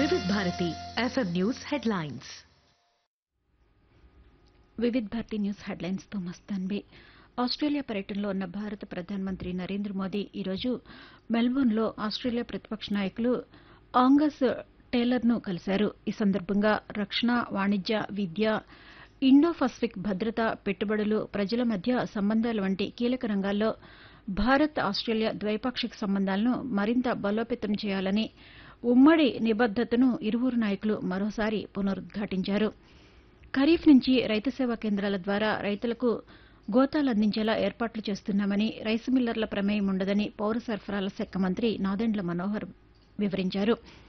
వివిధ Bharati FM news headlines Vividh Bharati news headlines తో Mastanbi Australia పర్యటనలో ఉన్న భారత ప్రధానమంత్రి నరేంద్ర మోదీ ఈరోజు మెల్బోర్న్లో ఆస్ట్రేలియా ప్రతిపక్ష నాయకులు ఆంగస్ టేలర్ను కలిశారు ఈ సందర్భంగా రక్షణ వాణిజ్య విద్య ఇండో పసిఫిక్ భద్రత పెట్టుబడులు ప్రజల మధ్య సంబంధాల వంటి కీలక రంగాల్లో భారత్ ఆస్ట్రేలియా ద్వైపాక్షిక సంబంధాలను మరింత బలోపేతం చేయాలని ఉమ్మడి నిబద్దతను ఇరువురు నాయకులు మరోసారి పునరుద్ఘాటించారు ఖరీఫ్ నుంచి రైతు సేవా కేంద్రాల ద్వారా రైతులకు గోతాలు అందించేలా ఏర్పాట్లు చేస్తున్నామని రైసు మిల్లర్ల ప్రమేయం ఉండదని పౌర సరఫరాల శాఖ మంత్రి నాదెండ్ల మనోహర్ వివరించారు